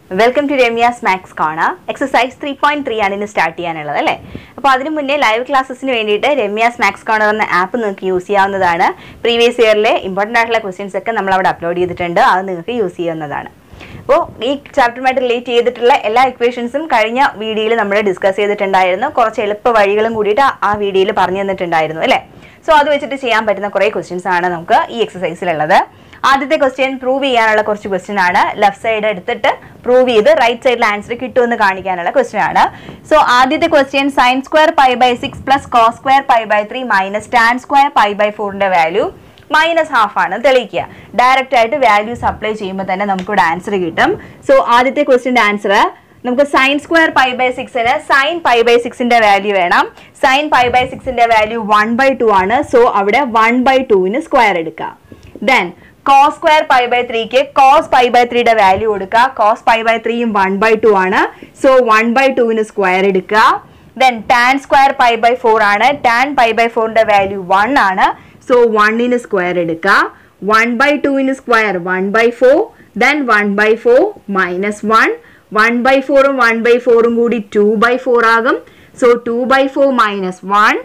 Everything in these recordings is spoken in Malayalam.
welcome to Ramya's max corner exercise three point three ആണ് ഇന്ന് സ്റ്റാർട്ട് ചെയ്യാനുള്ളത് അല്ലേ അപ്പോൾ അതിന് മുന്നേ ലൈവ് ക്ലാസ്സസിന് വേണ്ടിയിട്ട് രമ്യാസ് മാക്സ് കോണർ എന്ന ആപ്പ് നിങ്ങൾക്ക് യൂസ് ചെയ്യാവുന്നതാണ് പ്രീവിയസ് ഇയറിലെ ഇമ്പോർട്ടൻ്റ് ആയിട്ടുള്ള ക്വസ്റ്റ്യൻസ് ഒക്കെ നമ്മൾ അവിടെ അപ്ലോഡ് ചെയ്തിട്ടുണ്ട് അത് നിങ്ങൾക്ക് യൂസ് ചെയ്യാവുന്നതാണ് അപ്പോൾ ഈ ചാപ്റ്ററുമായിട്ട് റിലേറ്റ് ചെയ്തിട്ടുള്ള എല്ലാ ഇക്വേഷൻസും കഴിഞ്ഞ വീഡിയോയിൽ നമ്മൾ ഡിസ്കസ് ചെയ്തിട്ടുണ്ടായിരുന്നു കുറച്ച് എളുപ്പ വഴികളും കൂടിയിട്ട് ആ- ആ വീഡിയോയിൽ പറഞ്ഞു തന്നിട്ടുണ്ടായിരുന്നു അല്ലേ സോ അത് വെച്ചിട്ട് ചെയ്യാൻ പറ്റുന്ന കുറേ ക്വസ്റ്റ്യൻസ് ആണ് നമുക്ക് ഈ എക്സസൈസിലുള്ളത് ആദ്യത്തെ ക്വസ്റ്റ്യൻ പ്രൂവ് ചെയ്യാനുള്ള കുറച്ച് ക്വസ്റ്റ്യൻ ആണ് ലെഫ്റ്റ് സൈഡ് എടുത്തിട്ട് പ്രൂവ് ചെയ്ത് റൈറ്റ് സൈഡിൽ ആൻസർ കിട്ടുമെന്ന് കാണിക്കാനുള്ള ക്വസ്റ്റ്യൻ ആണ് സോ ആദ്യത്തെ question sine square pi by six plus cos square pi by three minus tan square pi by ഫോറിന്റെ വാല്യൂ മൈനസ് ഹാഫ് ആണ് തെളിയിക്കുക ഡയറക്റ്റ് ആയിട്ട് വാല്യൂസ് അപ്ലൈ ചെയ്യുമ്പോൾ തന്നെ നമുക്കിവിടെ ആൻസർ കിട്ടും സോ ആദ്യത്തെ ക്വസ്റ്റ്യൻ്റെ ആൻസർ നമുക്ക് സൈൻ സ്ക്വയർ പൈ ബൈ സിക്സിന് സൈൻ പൈ ബൈ സിക്സിന്റെ വാല്യൂ വേണം സൈൻ പൈ ബൈ സിക്സിന്റെ വാല്യൂ വൺ ബൈ ടു ആണ് സോ അവിടെ വൺ ബൈ ടുവിന് സ്ക്വയർ എടുക്കുക then cos square pi by ത്രീക്ക് കോസ് പൈ ബൈ ത്രീയുടെ വാല്യൂ കൊടുക്കുക കോസ് പൈ ബൈ ത്രീയും വൺ ബൈ ടു ആണ് സോ വൺ ബൈ ടുവിന് സ്ക്വയർ എടുക്കുക then tan square pi by four ആണ് ടാൻ പൈ ബൈ ഫോറിന്റെ വാല്യൂ വൺ ആണ് സോ വണ്ണിന് സ്ക്വയർ എടുക്കുക വൺ ബൈ ടുവിന് square one by four then one by four minus one one by ഫോറും വൺ ബൈ ഫോറും കൂടി ടു ബൈ ഫോർ ആകും so two by four minus one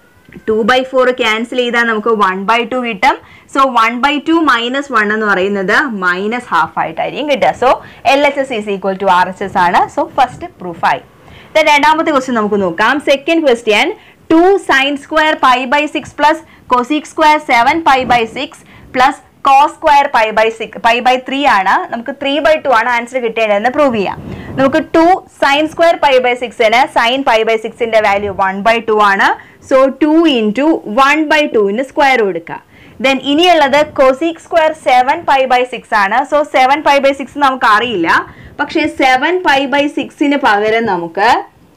two by four cancel ചെയ്താൽ നമുക്ക് വൺ ബൈ ടു കിട്ടും so one by two minus one എന്ന് പറയുന്നത് മൈനസ് ഹാഫ് ആയിട്ടായിരിക്കും കിട്ടുക so L H S is equal to R H S ആണ് സോ ഫസ്റ്റ് പ്രൂഫ് ആയി Then രണ്ടാമത്തെ ക്വസ്റ്റ്യൻ നമുക്ക് നോക്കാം second question two sine square pi by six plus cosec square seven pi by six plus cos square pi by six pi by three ആണ് നമുക്ക് ത്രീ ബൈ ടു ആണ് ആൻസർ കിട്ടേണ്ടതെന്ന് പ്രൂവ് ചെയ്യാം നമുക്ക് two sine square pi by സിക്സിന് സൈൻ പൈ ബൈ സിക്സിന്റെ വാല്യൂ വൺ ബൈ ടു ആണ് so two into one by ടുവിന് സ്ക്വയർ കൊടുക്കുക ദെൻ ഇനിയുള്ളത് cosec square seven pi by six ആണ് so seven pi by six നമുക്ക് അറിയില്ല പക്ഷേ സെവൻ പൈ ബൈ സിക്സിന് പകരം നമുക്ക്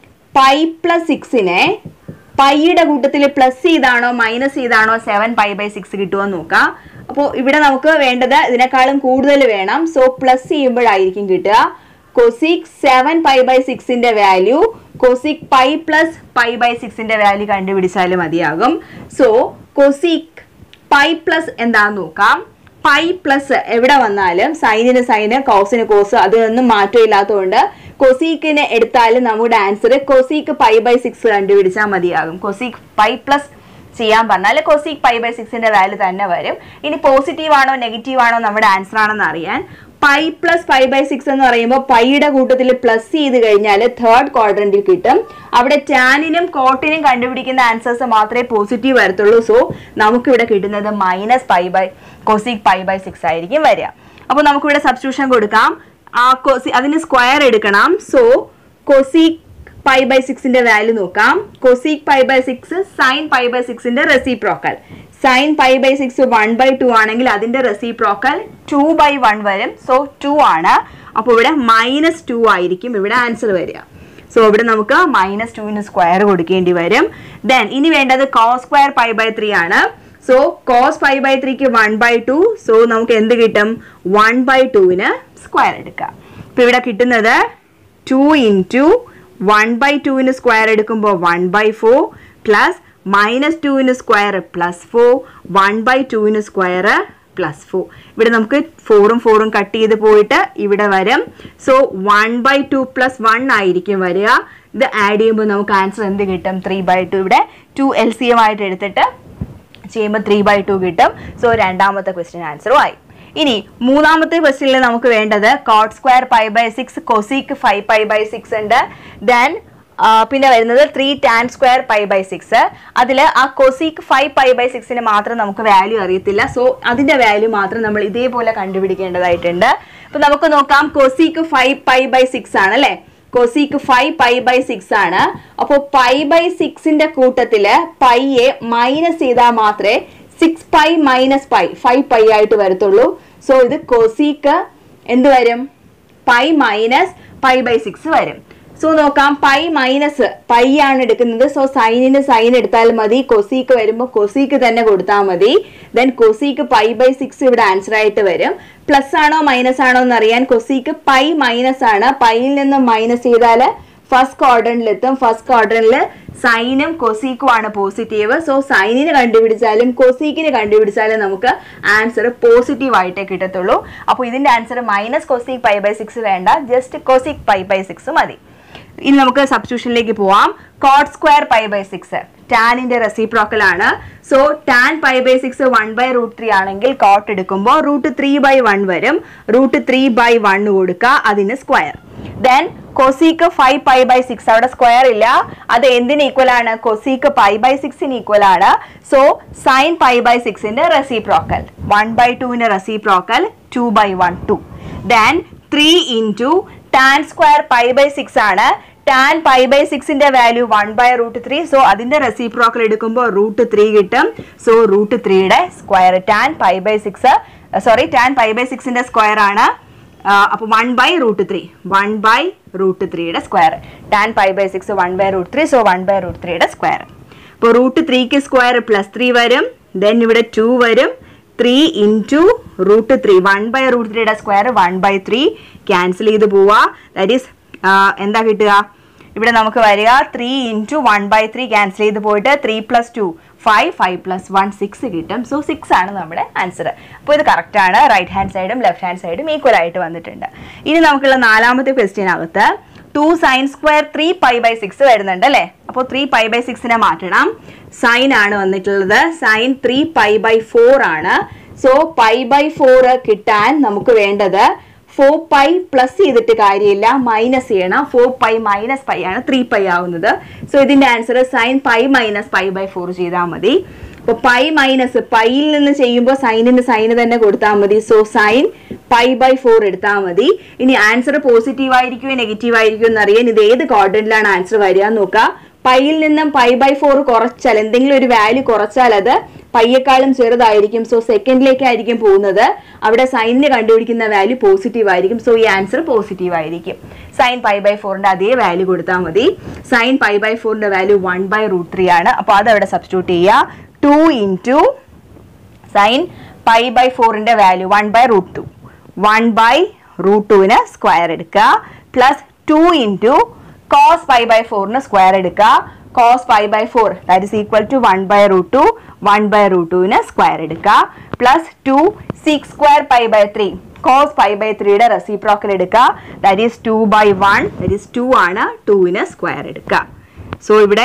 പൈ പ്ലസ് സിക്സിനെ പൈയുടെ കൂട്ടത്തിൽ പ്ലസ് ചെയ്താണോ മൈനസ് ചെയ്താണോ സെവൻ പൈ ബൈ സിക്സ് കിട്ടുമോ എന്ന് നോക്കാം അപ്പോൾ ഇവിടെ നമുക്ക് വേണ്ടത് ഇതിനേക്കാളും കൂടുതൽ വേണം സോ പ്ലസ് ചെയ്യുമ്പോഴായിരിക്കും കിട്ടുക കൊസിക് സെവൻ പൈ ബൈ സിക്സിന്റെ value cosec pi plus pi by സിക്സിന്റെ വാല്യൂ കണ്ടുപിടിച്ചാൽ മതിയാകും സോ കൊസിക് പൈ പ്ലസ് എന്താന്ന് നോക്കാം പൈ പ്ലസ് എവിടെ വന്നാലും സൈനിന് സൈന് കോസിന് കോസ് അതൊന്നും മാറ്റമില്ലാത്തതുകൊണ്ട് കൊസീക്കിനെ എടുത്താലും നമ്മുടെ answer cosec pi by six കണ്ടുപിടിച്ചാൽ മതിയാകും കൊസീക്ക് പൈ പ്ലസ് ചെയ്യാൻ പറഞ്ഞാൽ കൊസീക് പൈ ബൈ സിക്സിന്റെ വാല്യൂ തന്നെ വരും ഇനി പോസിറ്റീവ് ആണോ നെഗറ്റീവ് ആണോ നമ്മുടെ ആൻസർ ആണെന്ന് അറിയാൻ pi plus five by six എന്ന് പറയുമ്പോൾ പൈയുടെ കൂട്ടത്തിൽ പ്ലസ് ചെയ്ത് കഴിഞ്ഞാൽ തേർഡ് ക്വാഡ്രന്റിൽ കിട്ടും അവിടെ ടാനിനും കോട്ടിനും കണ്ടുപിടിക്കുന്ന ആൻസേഴ്സ് മാത്രമേ പോസിറ്റീവ് വരത്തുള്ളൂ സോ നമുക്കിവിടെ കിട്ടുന്നത് minus pi by cosec pi by six ആയിരിക്കും വരിക അപ്പോൾ നമുക്കിവിടെ സബ്സ്റ്റിറ്റ്യൂഷൻ കൊടുക്കാം ആ കൊസി അതിന് സ്ക്വയർ എടുക്കണം സോ കൊസിക് പൈ ബൈ സിക്സിന്റെ വാല്യൂ നോക്കാം cosec pi by six sine pi by സിക്സിന്റെ reciprocal sine pi by six one by two ആണെങ്കിൽ അതിന്റെ റെസിപ്രോക്കൽ ടു ബൈ വൺ വരും സോ ടു ആണ് അപ്പോൾ ഇവിടെ മൈനസ് ടു ആയിരിക്കും ഇവിടെ ആൻസർ വരിക സോ ഇവിടെ നമുക്ക് മൈനസ് ടുവിന് സ്ക്വയർ കൊടുക്കേണ്ടി വരും ദെൻ ഇനി വേണ്ടത് cos square pi by three ആണ് സോ കോസ് ഫൈവ് ബൈ ത്രീക്ക് വൺ ബൈ ടു സോ നമുക്ക് എന്ത് കിട്ടും വൺ ബൈ ടുവിന് സ്ക്വയർ എടുക്കാം ഇപ്പൊ ഇവിടെ കിട്ടുന്നത് ടു ഇൻറ്റു വൺ ബൈ ടുവിന് സ്ക്വയർ എടുക്കുമ്പോൾ one by four plus minus ടുവിന് square plus four one by ടുവിന് സ്ക്വയർ പ്ലസ് ഫോർ ഇവിടെ നമുക്ക് ഫോറും ഫോറും കട്ട് ചെയ്ത് പോയിട്ട് ഇവിടെ വരും so one by two plus one ആയിരിക്കും വരിക ഇത് ആഡ് ചെയ്യുമ്പോൾ നമുക്ക് ആൻസർ എന്ത് കിട്ടും ത്രീ ബൈ ടു ഇവിടെ ടു എൽ സി എം ആയിട്ട് എടുത്തിട്ട് ചെയ്യുമ്പോൾ ത്രീ ബൈ ടു കിട്ടും സോ രണ്ടാമത്തെ ക്വസ്റ്റ്യൻ ആൻസറും ആയി ഇനി മൂന്നാമത്തെ ക്വസ്റ്റ്യനിൽ നമുക്ക് വേണ്ടത് cot square pi by six cosec five pi by six ഉണ്ട് ദെൻ പിന്നെ വരുന്നത് three tan square pi by six അതിൽ ആ കൊസീക്ക് ഫൈവ് പൈ ബൈ സിക്സിന് മാത്രം നമുക്ക് വാല്യൂ അറിയത്തില്ല സോ അതിന്റെ വാല്യൂ മാത്രം നമ്മൾ ഇതേപോലെ കണ്ടുപിടിക്കേണ്ടതായിട്ടുണ്ട് അപ്പൊ നമുക്ക് നോക്കാം cosec five pi by six ആണ് അല്ലേ cosec five pi by six ആണ് അപ്പോൾ പൈ ബൈ സിക്സിന്റെ കൂട്ടത്തില് പൈയെ മൈനസ് ചെയ്താൽ മാത്രമേ six pi minus pi five pi ആയിട്ട് വരത്തുള്ളൂ സോ ഇത് കൊസീക്ക് എന്ത് വരും pi minus pi by six വരും സോ നോക്കാം പൈ മൈനസ് പൈ ആണ് എടുക്കുന്നത് സോ സൈനിന് സൈൻ എടുത്താൽ മതി കൊസീക്ക് വരുമ്പോൾ കൊസീക്ക് തന്നെ കൊടുത്താൽ മതി then cosec pi by six ഇവിടെ ആൻസർ ആയിട്ട് വരും പ്ലസ് ആണോ മൈനസ് ആണോ എന്ന് അറിയാൻ കൊസീക്ക് പൈ മൈനസ് ആണ് പൈയിൽ നിന്ന് മൈനസ് ചെയ്താൽ ഫസ്റ്റ് ക്വാഡ്രന്റിലെത്തും ഫസ്റ്റ് ക്വാഡ്രന്റിൽ സൈനും കൊസീക്കും ആണ് പോസിറ്റീവ് സോ സൈനിന് കണ്ടുപിടിച്ചാലും കൊസീക്കിന് കണ്ടുപിടിച്ചാലും നമുക്ക് ആൻസർ പോസിറ്റീവ് ആയിട്ടേ കിട്ടത്തുള്ളൂ അപ്പോൾ ഇതിന്റെ answer minus cosec pi by six വേണ്ട just cosec pi by six മതി ഇനി നമുക്ക് സബ്സ്റ്റിറ്റ്യൂഷനിലേക്ക് പോവാം cot square pi by six ടാനിന്റെ റെസിപ്രോക്കൽ ആണ് so tan pi by six one by root three ആണെങ്കിൽ കോട്ട് എടുക്കുമ്പോൾ റൂട്ട് ത്രീ ബൈ വൺ വരും റൂട്ട് ത്രീ ബൈ വൺ കൊടുക്കുക അതിന് square then cosec five pi by six അവിടെ സ്ക്വയർ ഇല്ല അത് എന്തിന് ഈക്വൽ ആണ് കൊസീക്ക് പൈ ബൈ സിക്സിന് ഈക്വൽ ആണ് സോ സൈൻ പൈ ബൈ സിക്സിന്റെ റെസിപ്രോക്കൽ വൺ ബൈ ടുവിന്റെ reciprocal two by one two then three into tan square pi by six ആണ് ടാൻ പൈ ബൈ സിക്സിന്റെ value one by root three so അതിന്റെ റെസിപ്രോക്കൽ എടുക്കുമ്പോൾ റൂട്ട് ത്രീ കിട്ടും സോ റൂട്ട് ത്രീയുടെ square tan pi by six sorry tan pi by സിക്സിന്റെ സ്ക്വയർ ആണ് അപ്പോൾ one by root three one by root ത്രീയുടെ square tan pi by six one by root three so one by root ത്രീയുടെ സ്ക്വയർ ഇപ്പോൾ റൂട്ട് ത്രീക്ക് സ്ക്വയർ പ്ലസ് ത്രീ വരും ദെൻ ഇവിടെ ടു വരും three into root three one by root ത്രീയുടെ square one by three cancel ചെയ്ത് പോവുക ദാറ്റ് ഈസ് എന്താ കിട്ടുക ഇവിടെ നമുക്ക് വരിക three into one by three cancel ചെയ്ത് പോയിട്ട് three plus two five five plus one six കിട്ടും സോ സിക്സ് ആണ് നമ്മുടെ ആൻസർ അപ്പോൾ ഇത് കറക്റ്റ് ആണ് റൈറ്റ് ഹാൻഡ് സൈഡും ലെഫ്റ്റ് ഹാൻഡ് സൈഡും ഈക്വൽ ആയിട്ട് വന്നിട്ടുണ്ട് ഇനി നമുക്കുള്ള നാലാമത്തെ ക്വസ്റ്റ്യനകത്ത് two sine square three pi by six വരുന്നുണ്ട് അല്ലേ അപ്പോൾ ത്രീ പൈ ബൈ സിക്സിനെ മാറ്റണം സൈൻ ആണ് വന്നിട്ടുള്ളത് sine three pi by four ആണ് സോ പൈ ബൈ ഫോർ കിട്ടാൻ നമുക്ക് വേണ്ടത് ഫോർ പൈ പ്ലസ് ചെയ്തിട്ട് കാര്യമില്ല മൈനസ് ചെയ്യണം ഫോർ പൈ മൈനസ് പൈ ആണ് ത്രീ പൈ ആവുന്നത് സോ ഇതിന്റെ answer sine pi minus pi by four ചെയ്താൽ മതി അപ്പോൾ പൈ മൈനസ് പൈയിൽ നിന്ന് ചെയ്യുമ്പോൾ സൈനിന് സൈന് തന്നെ കൊടുത്താൽ മതി so sine pi by four എടുത്താൽ മതി ഇനി ആൻസർ പോസിറ്റീവ് ആയിരിക്കുമോ നെഗറ്റീവ് ആയിരിക്കുമോ എന്നറിയാൻ ഇത് ഏത് ക്വാഡ്രന്റിലാണ് ആൻസർ വരിക എന്ന് നോക്കുക പൈയിൽ നിന്നും പൈ ബൈ ഫോർ കുറച്ചാൽ എന്തെങ്കിലും ഒരു വാല്യൂ കുറച്ചാൽ അത് പയ്യേക്കാളും ചെറുതായിരിക്കും സോ സെക്കൻഡിലേക്കായിരിക്കും പോകുന്നത് അവിടെ സൈനിന് കണ്ടുപിടിക്കുന്ന വാല്യൂ പോസിറ്റീവ് ആയിരിക്കും സോ ഈ ആൻസർ പോസിറ്റീവ് ആയിരിക്കും സൈൻ പൈ ബൈ ഫോറിന്റെ അതേ വാല്യൂ കൊടുത്താൽ മതി സൈൻ പൈ ബൈ ഫോറിന്റെ value one by root three ആണ് അപ്പോൾ അത് അവിടെ സബ്സ്റ്റിറ്റ്യൂട്ട് ചെയ്യുക two into sine pi by ഫോറിന്റെ value one by root two one by root ടുവിന് സ്ക്വയർ എടുക്കുക plus two into cos pi by ഫോറിന് സ്ക്വയർ എടുക്കുക cos pi by four that is equal to one by root two one by root ടുവിന് സ്ക്വയർ എടുക്കുക plus two six square pi by three cos pi by ത്രീയുടെ റെസിപ്രോക്കൽ എടുക്കുക that is two by one that is two ആണ് ടുവിന് സ്ക്വയർ എടുക്കുക സോ ഇവിടെ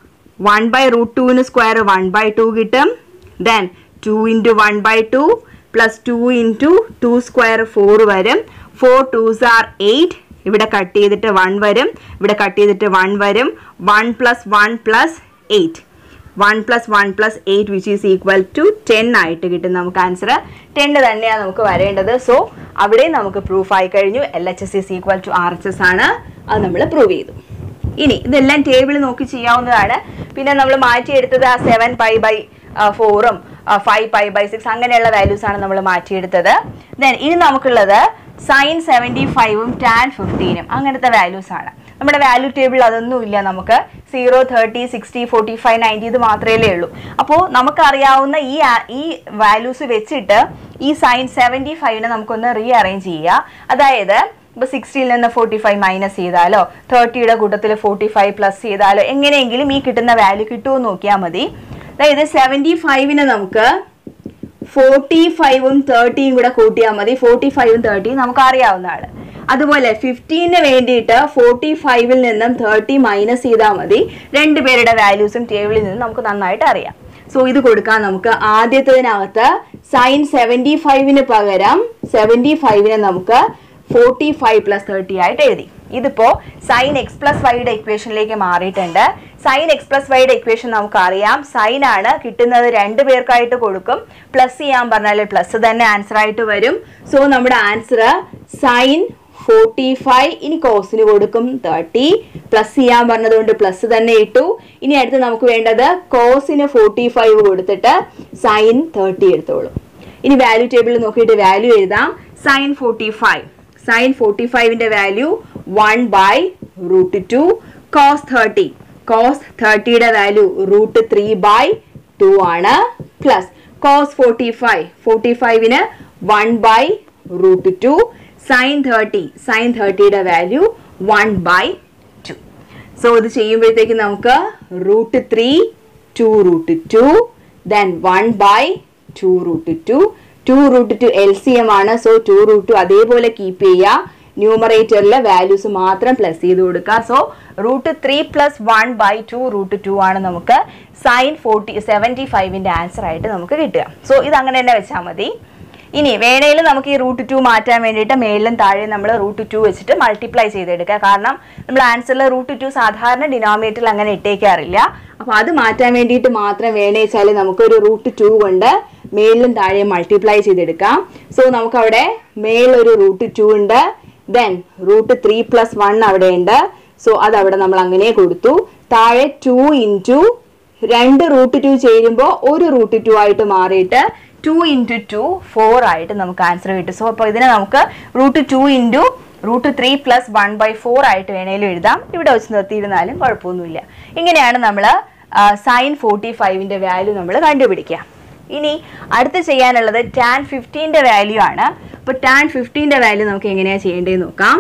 വൺ ബൈ റൂട്ട് ടുവിന് സ്ക്വയർ വൺ ബൈ ടു കിട്ടും then two into one by two plus two into two square four വരും ഫോർ ടൂസ് ആർ എയ്റ്റ് ഇവിടെ കട്ട് ചെയ്തിട്ട് വൺ വരും ഇവിടെ കട്ട് ചെയ്തിട്ട് വൺ വരും one plus one plus eight one plus one plus eight which is equal to ten ആയിട്ട് കിട്ടും നമുക്ക് ആൻസർ ടെൻ തന്നെയാണ് നമുക്ക് വരേണ്ടത് സോ അവിടെ നമുക്ക് പ്രൂഫ് ആയി കഴിഞ്ഞു L H S is equal to R H S ആണ് അത് നമ്മൾ പ്രൂവ് ചെയ്തു ഇനി ഇതെല്ലാം ടേബിൾ നോക്കി ചെയ്യാവുന്നതാണ് പിന്നെ നമ്മൾ മാറ്റിയെടുത്തത് ആ സെവൻ പൈ ബൈ ഫോറും ഫൈവ് പൈ ബൈ സിക്സ് അങ്ങനെയുള്ള വാല്യൂസ് ആണ് നമ്മൾ മാറ്റിയെടുത്തത് ദെൻ ഇനി നമുക്കുള്ളത് സൈൻ സെവൻറ്റി ഫൈവും ടാൻ ഫിഫ്റ്റീനും അങ്ങനത്തെ വാല്യൂസ് ആണ് നമ്മുടെ വാല്യൂ ടേബിൾ അതൊന്നും ഇല്ല നമുക്ക് zero thirty sixty forty five ninety ഇത് മാത്രമേ ഉള്ളൂ അപ്പോൾ നമുക്കറിയാവുന്ന ഈ ആ- ഈ വാല്യൂസ് വെച്ചിട്ട് ഈ സൈൻ സെവൻറ്റി ഫൈവിനെ നമുക്കൊന്ന് റീ അറേഞ്ച് ചെയ്യുക അതായത് ഇപ്പോൾ സിക്സ്റ്റിയിൽ നിന്ന് ഫോർട്ടി ഫൈവ് മൈനസ് ചെയ്താലോ തേർട്ടിയുടെ കൂട്ടത്തിൽ ഫോർട്ടി ഫൈവ് പ്ലസ് ചെയ്താലോ എങ്ങനെയെങ്കിലും ഈ കിട്ടുന്ന വാല്യൂ കിട്ടുമോ എന്ന് നോക്കിയാൽ മതി അതായത് സെവൻറ്റി ഫൈവിന് നമുക്ക് ഫോർട്ടി ഫൈവും തേർട്ടിയും കൂടെ കൂട്ടിയാൽ മതി ഫോർട്ടി ഫൈവും തേർട്ടിയും നമുക്ക് അറിയാവുന്നതാണ് അതുപോലെ ഫിഫ്റ്റീന് വേണ്ടിയിട്ട് ഫോർട്ടി ഫൈവിൽ നിന്നും തേർട്ടി മൈനസ് ചെയ്താൽ മതി രണ്ടുപേരുടെ വാല്യൂസും ടേബിളിൽ നിന്ന് നമുക്ക് നന്നായിട്ട് അറിയാം സോ ഇത് കൊടുക്കാൻ നമുക്ക് ആദ്യത്തതിനകത്ത് സൈൻ സെവൻറ്റി ഫൈവിന് പകരം സെവൻറ്റി ഫൈവിനെ നമുക്ക് ഫോർട്ടി ഫൈവ് പ്ലസ് തേർട്ടി ആയിട്ട് എഴുതി ഇതിപ്പോ സൈൻ എക്സ് പ്ലസ് വൈയുടെ ഇക്വേഷനിലേക്ക് മാറിയിട്ടുണ്ട് സൈൻ എക്സ് പ്ലസ് വൈയുടെ ഇക്വേഷൻ നമുക്കറിയാം സൈൻ ആണ് കിട്ടുന്നത് രണ്ട് പേർക്കായിട്ട് കൊടുക്കും പ്ലസ് ചെയ്യാൻ പറഞ്ഞാൽ പ്ലസ് തന്നെ ആൻസർ ആയിട്ട് വരും സോ നമ്മുടെ ആൻസർ സൈൻ ഫോർട്ടി ഫൈവ് ഇനി കോസിന് കൊടുക്കും തേർട്ടി പ്ലസ് ചെയ്യാൻ പറഞ്ഞതുകൊണ്ട് പ്ലസ് തന്നെ ഇട്ടു ഇനി അടുത്ത് നമുക്ക് വേണ്ടത് കോസിന് ഫോർട്ടി ഫൈവ് കൊടുത്തിട്ട് സൈൻ തേർട്ടി എടുത്തോളൂ ഇനി വാല്യൂ ടേബിളിൽ നോക്കിയിട്ട് വാല്യൂ എഴുതാം sine forty five sine forty ഫൈവിന്റെ value one by root two cos thirty cos തേർട്ടിയുടെ value root three by two ആണ് plus cos forty five forty ഫൈവിന് one by root two sine thirty sine തേർട്ടിയുടെ value one by two so ഇത് ചെയ്യുമ്പോഴത്തേക്ക് നമുക്ക് root three two root two then one by two root to two root two L C M ആണ് സോ ടു റൂട്ട് ടു അതേപോലെ കീപ്പ് ചെയ്യുക ന്യൂമറേറ്ററിലെ വാല്യൂസ് മാത്രം പ്ലസ് ചെയ്ത് കൊടുക്കുക so root three plus one by two root two ആണ് നമുക്ക് സൈൻ ഫോർട്ടി സെവൻറ്റി ഫൈവിൻ്റെ ആൻസർ ആയിട്ട് നമുക്ക് കിട്ടുക സോ ഇത് അങ്ങനെ തന്നെ വെച്ചാൽ മതി ഇനി വേണേൽ നമുക്ക് ഈ റൂട്ട് ടു മാറ്റാൻ വേണ്ടിയിട്ട് മേളിലും താഴെ നമ്മൾ റൂട്ട് ടു വെച്ചിട്ട് മൾട്ടിപ്ലൈ ചെയ്തെടുക്കുക കാരണം നമ്മൾ ആൻസറിൽ റൂട്ട് ടു സാധാരണ ഡിനോമിനേറ്ററിൽ അങ്ങനെ ഇട്ടേക്കാറില്ല അപ്പോൾ അത് മാറ്റാൻ വേണ്ടിയിട്ട് മാത്രം വേണേ വെച്ചാൽ നമുക്കൊരു റൂട്ട് ടു കൊണ്ട് മേളിലും താഴെ മൾട്ടിപ്ലൈ ചെയ്തെടുക്കാം സോ നമുക്കവിടെ മേളൊരു റൂട്ട് ടു ഉണ്ട് then root three plus one അവിടെ ഉണ്ട് സോ അതവിടെ നമ്മൾ അങ്ങനെ കൊടുത്തു താഴെ ടു ഇൻറ്റു രണ്ട് റൂട്ട് ടു ചേരുമ്പോൾ ഒരു റൂട്ട് ടു ആയിട്ട് മാറിയിട്ട് ടു ഇൻറ്റു ടു ഫോർ ആയിട്ട് നമുക്ക് ആൻസർ കിട്ടും സോ അപ്പോൾ ഇതിനെ നമുക്ക് root two into root three plus one by four ആയിട്ട് വേണേലും എഴുതാം ഇവിടെ വെച്ച് നിർത്തിയിരുന്നാലും കുഴപ്പമൊന്നുമില്ല ഇങ്ങനെയാണ് നമ്മൾ സൈൻ ഫോർട്ടി ഫൈവിൻ്റെ വാല്യൂ നമ്മൾ കണ്ടുപിടിക്കുക ഇനി അടുത്ത് ചെയ്യാനുള്ളത് ടാൻ ഫിഫ്റ്റീൻ്റെ വാല്യൂ ആണ് അപ്പോൾ ടാൻ ഫിഫ്റ്റീൻ്റെ വാല്യൂ നമുക്ക് എങ്ങനെയാണ് ചെയ്യേണ്ടതെന്ന് നോക്കാം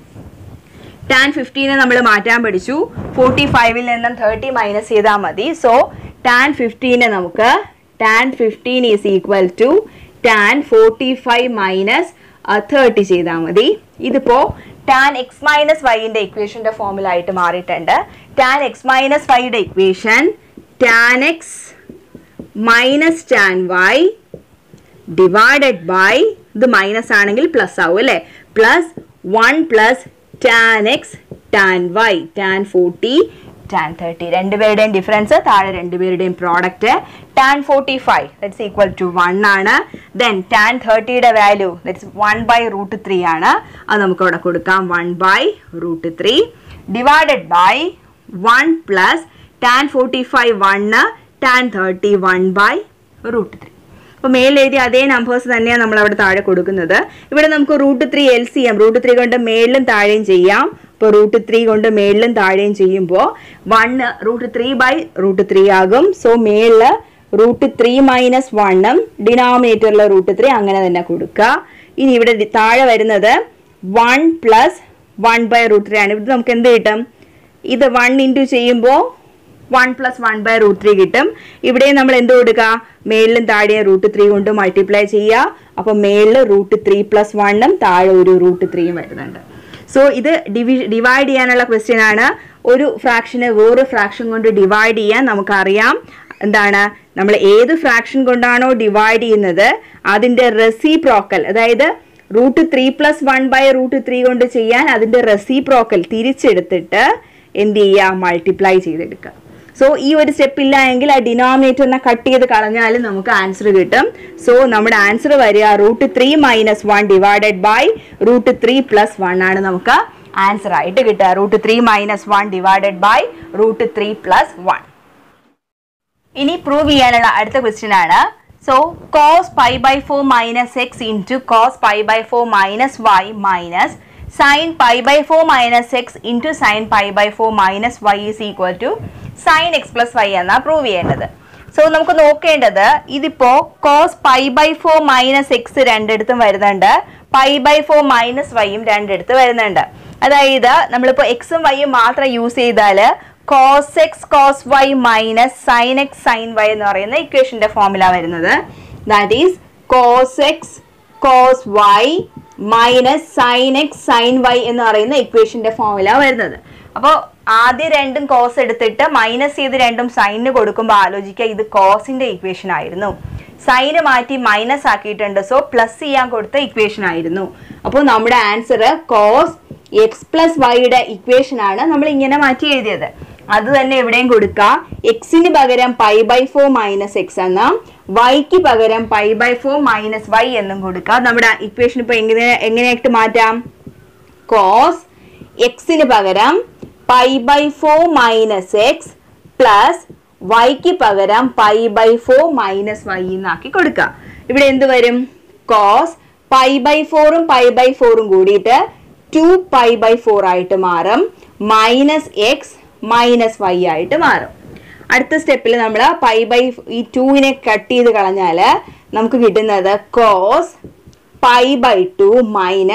ടാൻ ഫിഫ്റ്റീനെ നമ്മൾ മാറ്റാൻ പഠിച്ചു ഫോർട്ടി ഫൈവിൽ നിന്നും തേർട്ടി മൈനസ് ചെയ്താൽ മതി സോ ടാൻ ഫിഫ്റ്റീനെ നമുക്ക് tan fifteen is equal to tan forty five minus thirty ചെയ്താൽ മതി ഇതിപ്പോൾ ടാൻ എക്സ് മൈനസ് വൈൻ്റെ ഇക്വേഷൻ്റെ ഫോമിലായിട്ട് മാറിയിട്ടുണ്ട് ടാൻ എക്സ് മൈനസ് വൈയുടെ equation tan x minus tan y divided by ഇത് മൈനസ് ആണെങ്കിൽ പ്ലസ് ആവും അല്ലേ plus one plus tan x tan y tan forty tan thirty രണ്ടുപേരുടെയും ഡിഫറൻസ് താഴെ രണ്ടുപേരുടെയും product tan forty five that's equal to one ആണ് ദെൻ ടാൻ തേർട്ടിയുടെ value that's one by root three ആണ് അത് നമുക്ക് അവിടെ കൊടുക്കാം one by root three divided by one plus tan forty five one tan thirty one by root three അപ്പോൾ മേളിൽ എഴുതിയ അതേ നമ്പേഴ്സ് തന്നെയാണ് നമ്മൾ അവിടെ താഴെ കൊടുക്കുന്നത് ഇവിടെ നമുക്ക് root three L C M root three കൊണ്ട് മേളിലും താഴെയും ചെയ്യാം ഇപ്പോൾ റൂട്ട് ത്രീ കൊണ്ട് മേളിലും താഴെയും ചെയ്യുമ്പോൾ one root three by root three ആകും സോ മേളിൽ റൂട്ട് ത്രീ മൈനസ് വണ്ണും ഡിനോമിനേറ്ററിൽ റൂട്ട് ത്രീ അങ്ങനെ തന്നെ കൊടുക്കുക ഇനി ഇവിടെ ദി- താഴെ വരുന്നത് one plus one by root three ആണ് ഇവിടെ നമുക്ക് എന്ത് കിട്ടും ഇത് വൺ ഇൻറ്റു ചെയ്യുമ്പോൾ one plus one by root three കിട്ടും ഇവിടെ നമ്മൾ എന്ത് കൊടുക്കുക മേളിലും താഴെ റൂട്ട് ത്രീ കൊണ്ട് മൾട്ടിപ്ലൈ ചെയ്യുക അപ്പോൾ മേളിൽ റൂട്ട് ത്രീ പ്ലസ് വണ്ണും താഴെ ഒരു റൂട്ട് ത്രീയും വരുന്നുണ്ട് സോ ഇത് ഡിവി ഡിവൈഡ് ചെയ്യാനുള്ള ക്വസ്റ്റ്യൻ ആണ് ഒരു ഫ്രാക്ഷനെ വേറെ ഫ്രാക്ഷൻ കൊണ്ട് ഡിവൈഡ് ചെയ്യാൻ നമുക്കറിയാം എന്താണ് നമ്മൾ ഏത് ഫ്രാക്ഷൻ കൊണ്ടാണോ ഡിവൈഡ് ചെയ്യുന്നത് അതിൻ്റെ റെസിപ്രോക്കൽ അതായത് root three plus one by root three കൊണ്ട് ചെയ്യാൻ അതിൻ്റെ റെസിപ്രോക്കൽ തിരിച്ചെടുത്തിട്ട് എന്ത് ചെയ്യുക മൾട്ടിപ്ലൈ ചെയ്തെടുക്കുക സോ ഈ ഒരു സ്റ്റെപ്പ് ഇല്ല എങ്കിൽ ആ ഡിനോമിനേറ്ററിനെ കട്ട് ചെയ്ത് കളഞ്ഞാലും നമുക്ക് ആൻസർ കിട്ടും സോ നമ്മുടെ ആൻസർ വരിക root three minus one divided by root three plus one ആണ് നമുക്ക് ആൻസർ ആയിട്ട് കിട്ടുക root three minus one divided by root three plus one ഇനി പ്രൂവ് ചെയ്യാനുള്ള അടുത്ത ക്വസ്റ്റ്യൻ ആണ് so cos pi by four minus x into cos pi by four minus y minus sine pi by four minus x into sine pi by four minus y is equal to sine x plus Y എന്നാണ് പ്രൂവ് ചെയ്യേണ്ടത് സോ നമുക്ക് നോക്കേണ്ടത് ഇതിപ്പോ cos pi by four minus x രണ്ടിടത്തും വരുന്നുണ്ട് പൈ ബൈ ഫോർ മൈനസ് വൈയും രണ്ടിടത്ത് വരുന്നുണ്ട് അതായത് നമ്മളിപ്പോ എക്സും വൈയും മാത്രം യൂസ് ചെയ്താൽ cos x cos y minus sine x sine y എന്ന് പറയുന്ന ഇക്വേഷന്റെ ഫോമുല വരുന്നത് that is cos x cos y minus sine x sine y എന്ന് പറയുന്ന ഇക്വേഷന്റെ ഫോമുല വരുന്നത് അപ്പോൾ ആദ്യം രണ്ടും കോസ് എടുത്തിട്ട് മൈനസ് ചെയ്ത് രണ്ടും സൈനിന് കൊടുക്കുമ്പോൾ ആലോചിക്കുക ഇത് കോസിന്റെ ഇക്വേഷൻ ആയിരുന്നു സൈന് മാറ്റി മൈനസ് ആക്കിയിട്ടുണ്ട് സോ പ്ലസ് ചെയ്യാൻ കൊടുത്ത ഇക്വേഷൻ ആയിരുന്നു അപ്പോൾ നമ്മുടെ ആൻസർ കോസ് എക്സ് പ്ലസ് വൈയുടെ ഇക്വേഷൻ ആണ് നമ്മൾ ഇങ്ങനെ മാറ്റി എഴുതിയത് അത് തന്നെ എവിടെയും കൊടുക്കുക എക്സിന് പകരം pi by four minus x എന്നും വൈക്ക് പകരം pi by four minus y എന്നും കൊടുക്കുക നമ്മുടെ ഇക്വേഷൻ ഇപ്പൊ എങ്ങനെ എങ്ങനെയായിട്ട് മാറ്റാം കോസ് എക്സിന് പകരം pi by four minus x plus വൈക്ക് പകരം pi by four minus y എന്നാക്കി കൊടുക്കുക ഇവിടെ എന്ത് വരും കോസ് പൈ ബൈ ഫോറും പൈ ബൈ ഫോറും കൂടിയിട്ട് ടു പൈ ബൈ ഫോർ ആയിട്ട് മാറും മൈനസ് എക്സ് മൈനസ് വൈ ആയിട്ട് മാറും അടുത്ത സ്റ്റെപ്പിൽ നമ്മൾ പൈ ബൈ ഈ ടൂവിനെ കട്ട് ചെയ്ത് കളഞ്ഞാൽ നമുക്ക് കിട്ടുന്നത് cos pi by two minus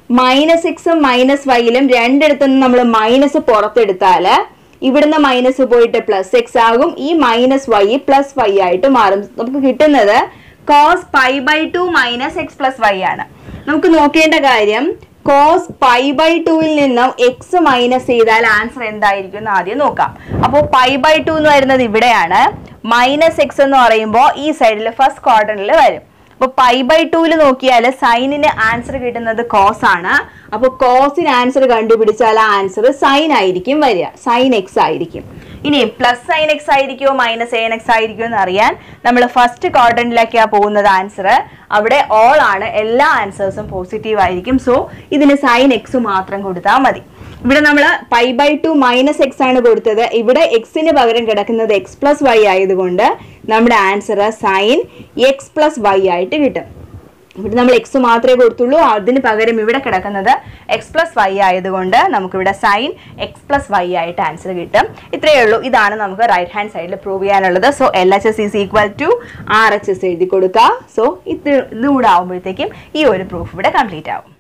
minus എക്സും മൈനസ് വൈയിലും രണ്ടിടത്തുനിന്ന് നമ്മൾ മൈനസ് പുറത്തെടുത്താൽ ഇവിടുന്ന് മൈനസ് പോയിട്ട് പ്ലസ് എക്സ് ആകും ഈ മൈനസ് വൈ പ്ലസ് വൈ ആയിട്ട് മാറും നമുക്ക് കിട്ടുന്നത് cos pi by two minus x plus y ആണ് നമുക്ക് നോക്കേണ്ട കാര്യം കോസ് പൈ ബൈ ടുവിൽ നിന്നും എക്സ് മൈനസ് ചെയ്താൽ ആൻസർ എന്തായിരിക്കും എന്ന് ആദ്യം നോക്കാം അപ്പോൾ പൈ ബൈ ടു എന്ന് വരുന്നത് ഇവിടെയാണ് മൈനസ് എക്സ് എന്ന് പറയുമ്പോൾ ഈ സൈഡിൽ ഫസ്റ്റ് ക്വാർട്ടറിൽ വരും അപ്പോൾ പൈ ബൈ ടൂവിൽ നോക്കിയാൽ സൈനിന് ആൻസർ കിട്ടുന്നത് കോസ് ആണ് അപ്പോൾ കോസിന് ആൻസർ കണ്ടുപിടിച്ചാൽ ആ ആൻസർ സൈൻ ആയിരിക്കും വരിക സൈൻ എക്സ് ആയിരിക്കും ഇനി പ്ലസ് സൈൻ എക്സ് ആയിരിക്കുമോ മൈനസ് സൈൻ എക്സ് ആയിരിക്കുമോ എന്ന് അറിയാൻ നമ്മൾ ഫസ്റ്റ് ക്വാർട്ടറിലേക്കാണ് പോകുന്നത് ആൻസർ അവിടെ ഓൾ ആണ് എല്ലാ ആൻസേഴ്സും പോസിറ്റീവ് ആയിരിക്കും സോ ഇതിന് സൈൻ എക്സ് മാത്രം കൊടുത്താൽ മതി ഇവിടെ നമ്മൾ pi by two minus x ആണ് കൊടുത്തത് ഇവിടെ എക്സിന് പകരം കിടക്കുന്നത് എക്സ് പ്ലസ് വൈ ആയതുകൊണ്ട് നമ്മുടെ answer sine x plus y ആയിട്ട് കിട്ടും ഇവിടെ നമ്മൾ എക്സ് മാത്രമേ കൊടുത്തുള്ളൂ അതിന് പകരം ഇവിടെ കിടക്കുന്നത് എക്സ് പ്ലസ് വൈ ആയതുകൊണ്ട് നമുക്കിവിടെ സൈൻ എക്സ് പ്ലസ് വൈ ആയിട്ട് ആൻസർ കിട്ടും ഇത്രയേ ഉള്ളൂ ഇതാണ് നമുക്ക് റൈറ്റ് ഹാൻഡ് സൈഡിൽ പ്രൂവ് ചെയ്യാനുള്ളത് so L H S is equal to R H S എഴുതി കൊടുക്കുക സോ ഇത് ഇതുകൂടെ ആകുമ്പോഴത്തേക്കും ഈ ഒരു പ്രൂഫ് ഇവിടെ കംപ്ലീറ്റ് ആവും